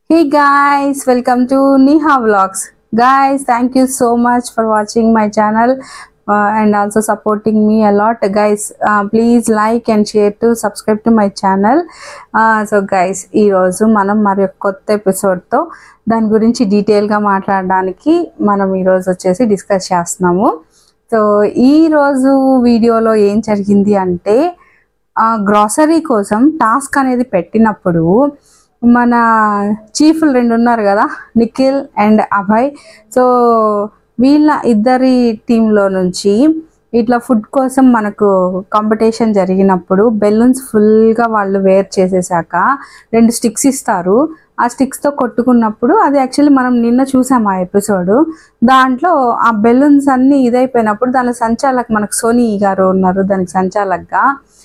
Hey guys, welcome to Neha Vlogs. Guys, thank you so much for watching my channel uh, and also supporting me a lot. Guys, uh, please like and share to subscribe to my channel. Uh, so guys, ఈరోజు మనం మరి ఒక కొత్త ఎపిసోడ్తో దాని గురించి డీటెయిల్గా మాట్లాడడానికి మనం ఈరోజు వచ్చేసి డిస్కస్ చేస్తున్నాము సో ఈరోజు వీడియోలో ఏం జరిగింది అంటే గ్రాసరీ కోసం టాస్క్ అనేది పెట్టినప్పుడు మన చీఫ్లు రెండు ఉన్నారు కదా నిఖిల్ అండ్ అభయ్ సో వీళ్ళ ఇద్దరి టీంలో నుంచి ఇట్లా ఫుడ్ కోసం మనకు కాంపిటీషన్ జరిగినప్పుడు బెలూన్స్ ఫుల్గా వాళ్ళు వేర్ చేసేసాక రెండు స్టిక్స్ ఇస్తారు ఆ స్టిక్స్తో కొట్టుకున్నప్పుడు అది యాక్చువల్లీ మనం నిన్న చూసాం ఆ ఎపిసోడ్ దాంట్లో ఆ బెలూన్స్ అన్నీ ఇదైపోయినప్పుడు దాని సంచాలక్ మనకు సోనీ గారు ఉన్నారు దానికి సంచాలక్గా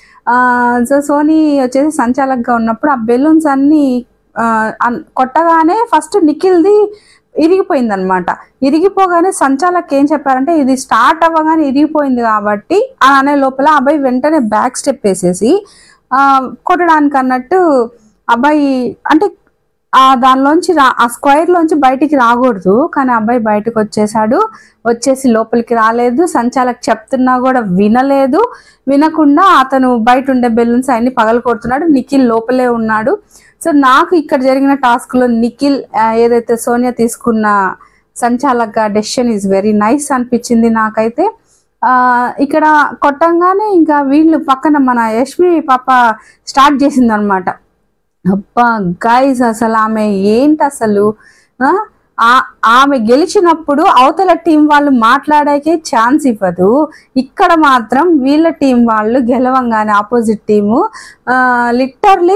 సో సోనీ వచ్చేసి సంచాలక్గా ఉన్నప్పుడు ఆ బెలూన్స్ అన్నీ ఆ, అన్- కొట్టగానే ఫస్ట్ నిఖిల్ది ఇరిగిపోయింది అనమాట ఇరిగిపోగానే సంచాలక్ ఏం చెప్పారంటే ఇది స్టార్ట్ అవ్వగానే ఇరిగిపోయింది కాబట్టి ఆ అనే లోపల అబ్బాయి వెంటనే బ్యాక్ స్టెప్ వేసేసి ఆ, కొట్టడానికి అన్నట్టు అబ్బాయి అంటే ఆ దానిలోంచి రా ఆ స్క్వైర్ లోంచి బయటికి రాకూడదు కానీ అబ్బాయి బయటకు వచ్చేసాడు వచ్చేసి లోపలికి రాలేదు సంచాలక్ చెప్తున్నా కూడా వినలేదు వినకుండా అతను బయట ఉండే బెలూన్స్ అన్ని పగల కొడుతున్నాడు నిఖిల్ లోపలే ఉన్నాడు సో నాకు ఇక్కడ జరిగిన టాస్క్ లో నిఖిల్ ఆ, ఏదైతే సోనియా తీసుకున్న సంచాలక డెసిషన్ ఈజ్ వెరీ నైస్ అనిపించింది నాకైతే ఆ, ఇక్కడ కొట్టంగానే ఇంకా వీళ్ళు పక్కన మన యష్మి పాప స్టార్ట్ చేసింది అనమాట అబ్బా గైస్ అసలు ఆమె ఏంటి అసలు ఆ? ఆ- ఆమె గెలిచినప్పుడు అవతల టీం వాళ్ళు మాట్లాడాకే ఛాన్స్ ఇవ్వదు ఇక్కడ మాత్రం వీళ్ళ టీం వాళ్ళు గెలవంగానే opposite team literally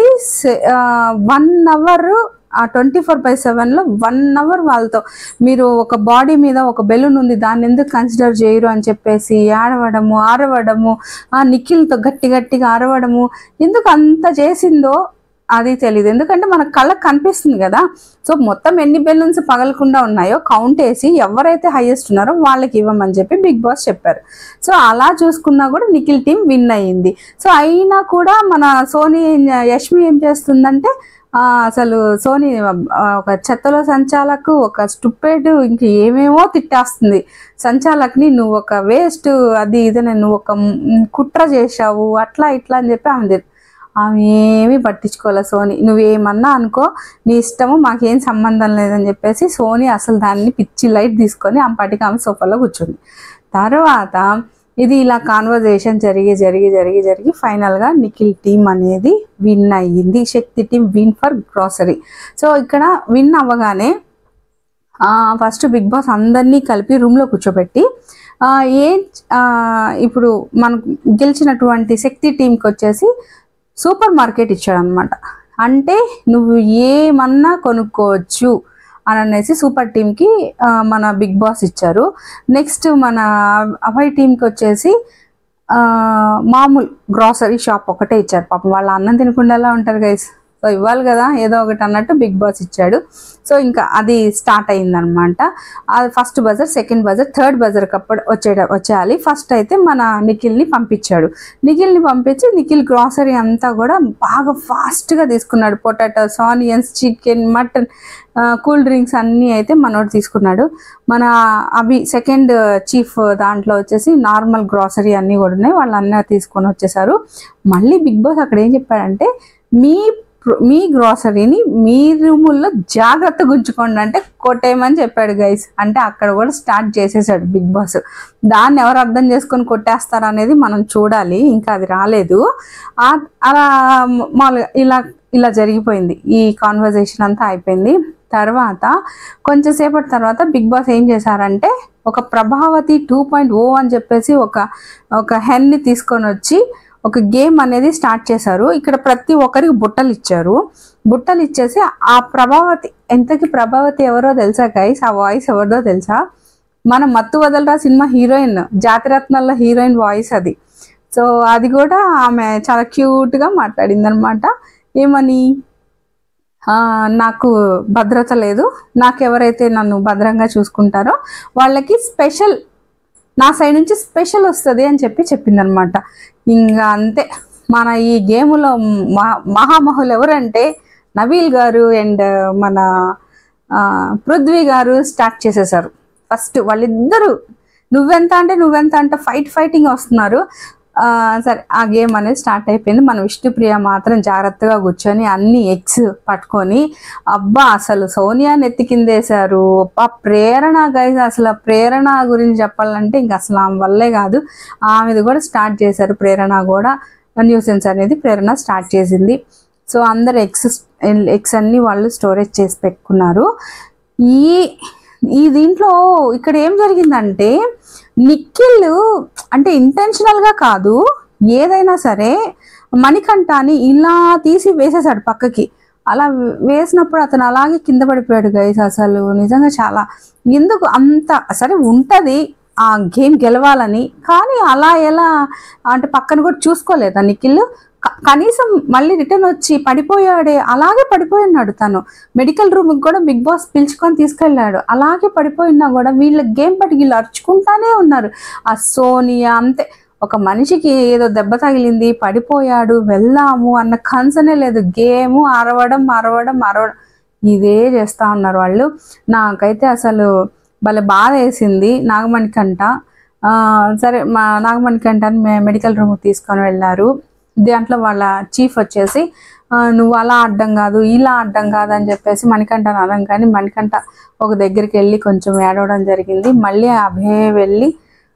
one hour uh twenty four by సెవెన్లో వన్ అవర్ వాళ్ళతో మీరు ఒక బాడీ మీద ఒక బెలూన్ ఉంది దాన్ని ఎందుకు కన్సిడర్ చేయరు అని చెప్పేసి ఆడవడము ఆరవడము ఆ నిఖిల్తో గట్టి గట్టిగా అరవడము ఎందుకు అంత చేసిందో అది తెలియదు ఎందుకంటే మన కళ్ళకు కనిపిస్తుంది కదా సో మొత్తం ఎన్ని బెలూన్స్ పగలకుండా ఉన్నాయో కౌంట్ వేసి ఎవరైతే హైయెస్ట్ ఉన్నారో వాళ్ళకి ఇవ్వమని చెప్పి బిగ్ బాస్ చెప్పారు సో అలా చూసుకున్నా కూడా నిఖిల్ టీం విన్ అయ్యింది సో అయినా కూడా మన సోనీ యష్మి ఏం చేస్తుందంటే ఆ, అసలు సోనీ ఆ, ఒక చెత్తలో సంచాలకు ఒక స్టూపెడ్ ఇంక ఏమేమో తిట్టేస్తుంది సంచాలక్ని నువ్వు ఒక వేస్ట్ అది ఇదని నువ్వు ఒక మ్, కుట్ర చేశావు అట్లా ఇట్లా అని చెప్పి ఆమె తిట్- ఆమె ఏమీ పట్టించుకోలే సోనీ నువ్వేమన్నా అనుకో నీ ఇష్టము మాకేం సంబంధం లేదని చెప్పేసి సోనీ అసలు దాన్ని పిచ్చి లైట్ తీసుకొని ఆమె పాటికి ఆమె సోఫాలో కూర్చుంది తర్వాత ఇది ఇలా కాన్వర్జేషన్ జరిగి జరిగి జరిగి జరిగి ఫైనల్గా నిఖిల్ టీం అనేది విన్ అయ్యింది Shakti team win for grocery so ఇక్కడ విన్ అవ్వగానే ఫస్ట్ బిగ్ బాస్ అందరినీ కలిపి రూమ్లో కూర్చోబెట్టి ఆ, ఏం ఆ, ఇప్పుడు మనకు గెలిచినటువంటి శక్తి టీంకి వచ్చేసి సూపర్ మార్కెట్ ఇచ్చాడు అనమాట అంటే నువ్వు ఏమన్నా కొనుక్కోవచ్చు అని అనేసి సూపర్ టీంకి ఆ, మన బిగ్ బాస్ ఇచ్చారు నెక్స్ట్ మన అభయ్ టీంకి వచ్చేసి ఆ, మామూలు గ్రాసరీ షాప్ ఒకటే ఇచ్చారు పాపం వాళ్ళ అన్నం తినకుండా ఎలా ఉంటారు గైస్ సో ఇవ్వాలి కదా ఏదో ఒకటి అన్నట్టు బిగ్ బాస్ ఇచ్చాడు సో ఇంకా అది స్టార్ట్ అయిందనమాట అది first buzzer second buzzer third buzzer కప్పుడు వచ్చే వచ్చేయాలి ఫస్ట్ అయితే మన నిఖిల్ని పంపించాడు నిఖిల్ని పంపించి నిఖిల్ గ్రాసరీ అంతా కూడా బాగా ఫాస్ట్గా తీసుకున్నాడు potatoes onions chicken mutton cool drinks అన్నీ అయితే మనోడు తీసుకున్నాడు మన అవి సెకండ్ చీఫ్ దాంట్లో వచ్చేసి నార్మల్ గ్రాసరీ అన్నీ కూడా ఉన్నాయి వాళ్ళు అన్నీ తీసుకొని వచ్చేసారు మళ్ళీ బిగ్ బాస్ అక్కడ ఏం చెప్పాడంటే మీ ప్ర- మీ గ్రాసరీని మీ రూముల్లో జాగ్రత్తగా ఉంచుకోండి అంటే కొట్టేయమని చెప్పాడు గైస్ అంటే అక్కడ కూడా స్టార్ట్ చేసేసాడు బిగ్ బాస్ దాన్ని ఎవరు అర్థం చేసుకొని కొట్టేస్తారు అనేది మనం చూడాలి ఇంకా అది రాలేదు ఆ- అలా మామూలుగా ఇలా ఇలా జరిగిపోయింది ఈ కాన్వర్జేషన్ అంతా అయిపోయింది తర్వాత కొంచెంసేపటి తర్వాత బిగ్ బాస్ ఏం చేశారంటే ఒక ప్రభావతి టూ పాయింట్ ఓ అని చెప్పేసి ఒక ఒక హెన్ని తీసుకొని వచ్చి ఒక గేమ్ అనేది స్టార్ట్ చేశారు ఇక్కడ ప్రతి ఒక్కరికి బుట్టలు ఇచ్చారు బుట్టలు ఇచ్చేసి ఆ ప్రభావతి ఎంతకి ప్రభావతి ఎవరో తెలుసా గైస్ ఆ వాయిస్ ఎవరిదో తెలుసా మన మత్తు వదలరా సినిమా హీరోయిన్ జాతిరత్నాల్లో హీరోయిన్ వాయిస్ అది సో అది కూడా ఆమె చాలా క్యూట్గా మాట్లాడింది అనమాట ఏమని ఆ, నాకు భద్రత లేదు నాకు ఎవరైతే నన్ను భద్రంగా చూసుకుంటారో వాళ్ళకి స్పెషల్ నా సైడ్ నుంచి స్పెషల్ వస్తుంది అని చెప్పి చెప్పిందనమాట ఇంకా అంతే మన ఈ గేములో మహా మహామహులు ఎవరంటే నవీల్ గారు అండ్ మన ఆ, పృథ్వీ గారు స్టార్ట్ చేసేసారు ఫస్ట్ వాళ్ళిద్దరూ నువ్వెంత అంటే నువ్వెంత అంటే ఫైట్ ఫైటింగ్ వస్తున్నారు ఆ, సరే ఆ గేమ్ అనేది స్టార్ట్ అయిపోయింది మన విష్ణుప్రియ మాత్రం జాగ్రత్తగా కూర్చొని అన్ని ఎగ్స్ పట్టుకొని అబ్బా అసలు సోనియా నెత్తి కిందేశారు అబ్బా ప్రేరణ గైజ్ అసలు ఆ ప్రేరణ గురించి చెప్పాలంటే ఇంక అసలు ఆమె వల్లే కాదు ఆమెది కూడా స్టార్ట్ చేశారు ప్రేరణ కూడా న్యూసెన్స్ అనేది ప్రేరణ స్టార్ట్ చేసింది సో అందరు ఎగ్స్ ఎగ్స్ అన్ని వాళ్ళు స్టోరేజ్ చేసి పెట్టుకున్నారు ఈ ఈ దీంట్లో ఇక్కడ ఏం జరిగిందంటే నిఖిల్ అంటే ఇంటెన్షనల్గా కాదు ఏదైనా సరే మణికంఠని ఇలా తీసి వేసేసాడు పక్కకి అలా వేసినప్పుడు అతను అలాగే కింద పడిపోయాడు గైస్ అసలు నిజంగా చాలా ఎందుకు అంత సరే ఉంటది ఆ గేమ్ గెలవాలని కానీ అలా ఎలా అంటే పక్కన కూడా చూసుకోలేదా నిఖిల్ క- కనీసం మళ్ళీ రిటర్న్ వచ్చి పడిపోయాడే అలాగే పడిపోయి ఉన్నాడు తను మెడికల్ రూమ్కి కూడా బిగ్ బాస్ పిలుచుకొని తీసుకెళ్ళాడు అలాగే పడిపోయినా కూడా వీళ్ళ గేమ్ పట్టి వీళ్ళు అరుచుకుంటానే ఉన్నారు ఆ సోనియా అంతే ఒక మనిషికి ఏదో దెబ్బ తగిలింది పడిపోయాడు వెళ్దాము అన్న కన్సనే లేదు గేమ్ అరవడం అరవడం అరవడం ఇదే చేస్తా ఉన్నారు వాళ్ళు నాకైతే అసలు భలే బాధ వేసింది నాగమణి కంట ఆ, సరే మా నాగమణి కంటని మే మెడికల్ రూమ్ తీసుకొని వెళ్ళారు దాంట్లో వాళ్ళ చీఫ్ వచ్చేసి ఆ, నువ్వు అలా అడ్డం కాదు ఇలా అడ్డం కాదు అని చెప్పేసి మణికంఠని అనడం కానీ మణికంఠ ఒక దగ్గరికి వెళ్ళి కొంచెం ఏడవడం జరిగింది మళ్ళీ అభే వెళ్ళి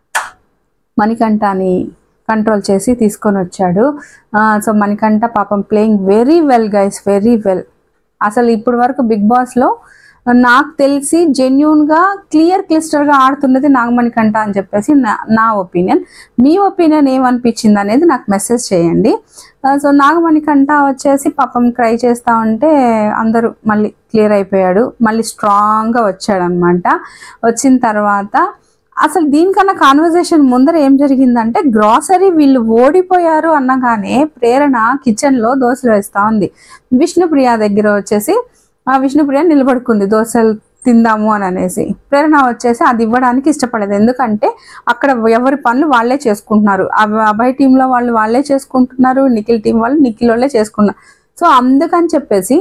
మణికంఠని కంట్రోల్ చేసి తీసుకొని వచ్చాడు సో మణికంఠ పాపం playing very well guys very well అసలు ఇప్పటి వరకు బిగ్ బాస్లో నాకు తెలిసి జెన్యున్గా క్లియర్ క్లిస్టర్గా ఆడుతున్నది నాగమణికంఠ అని చెప్పేసి నా నా ఒపీనియన్ మీ ఒపీనియన్ ఏమనిపించింది అనేది నాకు మెసేజ్ చేయండి సో నాగమణికంఠ వచ్చేసి పాపం క్రై చేస్తా ఉంటే అందరూ మళ్ళీ క్లియర్ అయిపోయాడు మళ్ళీ స్ట్రాంగ్గా వచ్చాడనమాట వచ్చిన తర్వాత అసలు దీనికన్నా కాన్వర్జేషన్ ముందర ఏం జరిగిందంటే గ్రాసరీ వీళ్ళు ఓడిపోయారు అనగానే ప్రేరణ కిచెన్ లో దోశలు వేస్తా ఉంది విష్ణుప్రియ దగ్గర వచ్చేసి ఆ విష్ణుప్రియ నిలబడుకుంది దోశలు తిందాము అని అనేసి ప్రేరణ వచ్చేసి అది ఇవ్వడానికి ఇష్టపడలేదు ఎందుకంటే అక్కడ ఎవరి పనులు వాళ్ళే చేసుకుంటున్నారు అభ- అభయ్ టీంలో వాళ్ళు వాళ్ళే చేసుకుంటున్నారు నిఖిల్ టీం వాళ్ళు నిఖిల్ వాళ్ళే చేసుకున్నారు సో అందుకని చెప్పేసి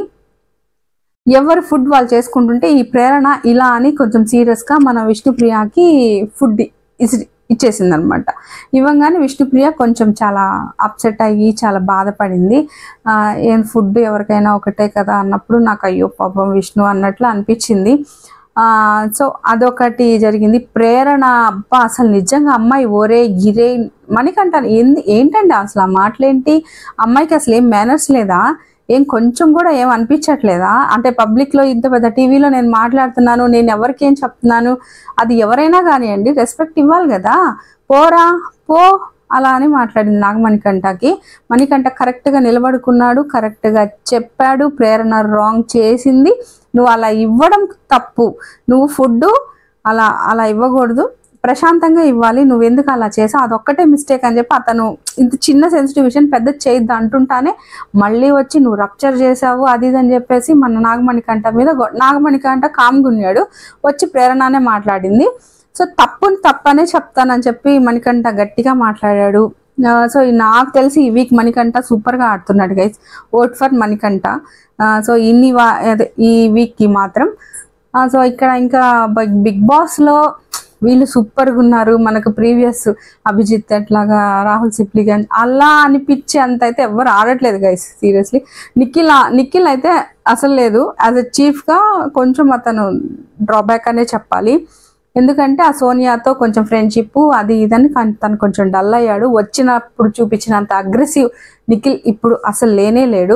ఎవరి ఫుడ్ వాళ్ళు చేసుకుంటుంటే ఈ ప్రేరణ ఇలా అని కొంచెం సీరియస్గా మన విష్ణుప్రియకి ఫుడ్ ఇసి ఇచ్చేసింది అనమాట ఇవ్వగానే విష్ణుప్రియ కొంచెం చాలా అప్సెట్ అయ్యి చాలా బాధపడింది ఆ, ఏం ఫుడ్ ఎవరికైనా ఒకటే కదా అన్నప్పుడు నాకు అయ్యో పాపం విష్ణు అన్నట్లు అనిపించింది ఆ, సో అదొకటి జరిగింది ప్రేరణ అబ్బా అసలు నిజంగా అమ్మాయి ఓరే గిరే మనకంటాను ఏంది ఏంటండి అసలు ఆ మాటలేంటి అమ్మాయికి అసలు ఏం మేనర్స్ లేదా ఏం కొంచెం కూడా ఏం అనిపించట్లేదా అంటే పబ్లిక్ లో ఇంత పెద్ద టీవీలో నేను మాట్లాడుతున్నాను నేను ఎవరికి ఏం చెప్తున్నాను అది ఎవరైనా కానివ్వండి రెస్పెక్ట్ ఇవ్వాలి కదా పోరా పో అలా అని మాట్లాడింది నాగమణికంఠకి మణికంఠ కరెక్ట్గా నిలబడుకున్నాడు కరెక్ట్గా చెప్పాడు ప్రేరణ రాంగ్ చేసింది నువ్వు అలా ఇవ్వడం తప్పు నువ్వు ఫుడ్ అలా అలా ఇవ్వకూడదు ప్రశాంతంగా ఇవ్వాలి నువ్వు ఎందుకు అలా చేసావు అదొక్కటే మిస్టేక్ అని చెప్పి అతను ఇంత చిన్న సెన్సిటివ్ విషయం పెద్ద చేయొద్దు అంటుంటానే మళ్ళీ వచ్చి నువ్వు రప్చర్ చేసావు అది ఇది అని చెప్పేసి మన నాగమణికంఠ మీద గొ- నాగమణికంఠ కామ్గున్నాడు వచ్చి ప్రేరణనే మాట్లాడింది సో తప్పుని తప్పనే చెప్తానని చెప్పి మణికంఠ గట్టిగా మాట్లాడాడు ఆ, సో ఈ నాకు తెలిసి ఈ వీక్ మణికంఠ సూపర్గా ఆడుతున్నాడు గైస్ ఓట్ ఫర్ మణికంఠ ఆ, సో ఇన్ని వా అదే ఈ వీక్కి మాత్రం ఆ, సో ఇక్కడ ఇంకా బిగ్ బిగ్ బాస్లో వీళ్ళు సూపర్గా ఉన్నారు మనకు ప్రీవియస్ అభిజిత్ అట్లాగా రాహుల్ సిప్లిగంజ్ అలా అనిపించే అంత అయితే ఎవరు ఆడట్లేదు గైస్ సీరియస్లీ నిఖిల్ ఆ- నిఖిల్ అయితే అసలు లేదు యాజ్ ఎ చీఫ్గా కొంచెం అతను డ్రాబ్యాక్ అనే చెప్పాలి ఎందుకంటే ఆ సోనియాతో కొంచెం ఫ్రెండ్షిప్ అది ఇదని కానీ తను కొంచెం డల్ అయ్యాడు వచ్చినప్పుడు చూపించినంత అగ్రెసివ్ నిఖిల్ ఇప్పుడు అసలు లేనే లేడు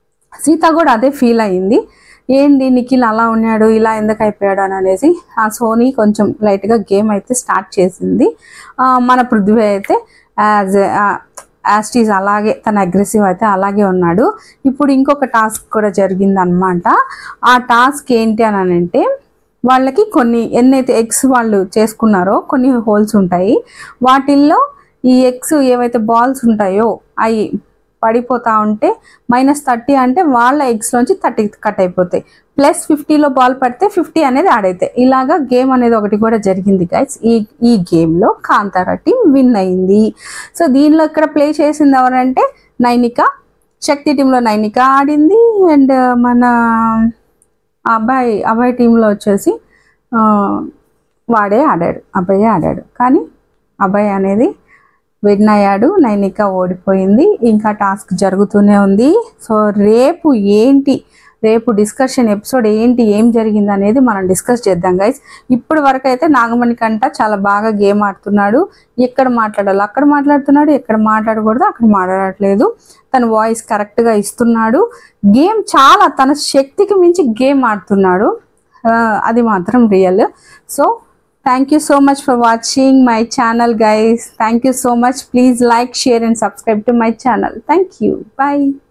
సీత కూడా అదే ఫీల్ అయ్యింది ఏంది నిఖిల్ అలా ఉన్నాడు ఇలా ఎందుకు అయిపోయాడు అని అనేసి ఆ సోనీ కొంచెం లైట్గా గేమ్ అయితే స్టార్ట్ చేసింది ఆ, మన పృథ్వీ అయితే యాజ్ యాస్టీజ్ అలాగే తన అగ్రెసివ్ అయితే అలాగే ఉన్నాడు ఇప్పుడు ఇంకొక టాస్క్ కూడా జరిగింది అనమాట ఆ టాస్క్ ఏంటి అని అంటే వాళ్ళకి కొన్ని ఎన్నైతే ఎగ్స్ వాళ్ళు చేసుకున్నారో కొన్ని హోల్స్ ఉంటాయి వాటిల్లో ఈ ఎగ్స్ ఏవైతే బాల్స్ ఉంటాయో అవి పడిపోతా ఉంటే మైనస్ థర్టీ అంటే వాళ్ళ ఎగ్స్ లోంచి థర్టీ కట్ అయిపోతాయి ప్లస్ ఫిఫ్టీలో బాల్ పడితే ఫిఫ్టీ అనేది యాడ్ అవుతాయి ఇలాగా గేమ్ అనేది ఒకటి కూడా జరిగింది గైస్ ఈ ఈ గేమ్లో కాంతారా టీం విన్ అయింది సో దీనిలో ఇక్కడ ప్లే చేసింది ఎవరంటే నైనిక శక్తి టీంలో నైనిక ఆడింది అండ్ మన అబ్బాయి అబ్బాయి టీంలో వచ్చేసి ఆ, వాడే ఆడాడు అబ్బాయి ఆడాడు కానీ అబ్బాయి అనేది విన్ అయ్యాడు నైనిక ఓడిపోయింది ఇంకా టాస్క్ జరుగుతూనే ఉంది సో రేపు ఏంటి రేపు డిస్కషన్ ఎపిసోడ్ ఏంటి ఏం జరిగింది అనేది మనం డిస్కస్ చేద్దాం గైస్ ఇప్పటి వరకు అయితే నాగమణి కంట చాలా బాగా గేమ్ ఆడుతున్నాడు ఎక్కడ మాట్లాడాలి అక్కడ మాట్లాడుతున్నాడు ఎక్కడ మాట్లాడకూడదు అక్కడ మాట్లాడట్లేదు తన వాయిస్ కరెక్ట్గా ఇస్తున్నాడు గేమ్ చాలా తన శక్తికి మించి గేమ్ ఆడుతున్నాడు ఆ, అది మాత్రం real so thank you so much for watching my channel guys thank you so much please like share and subscribe to my channel thank you bye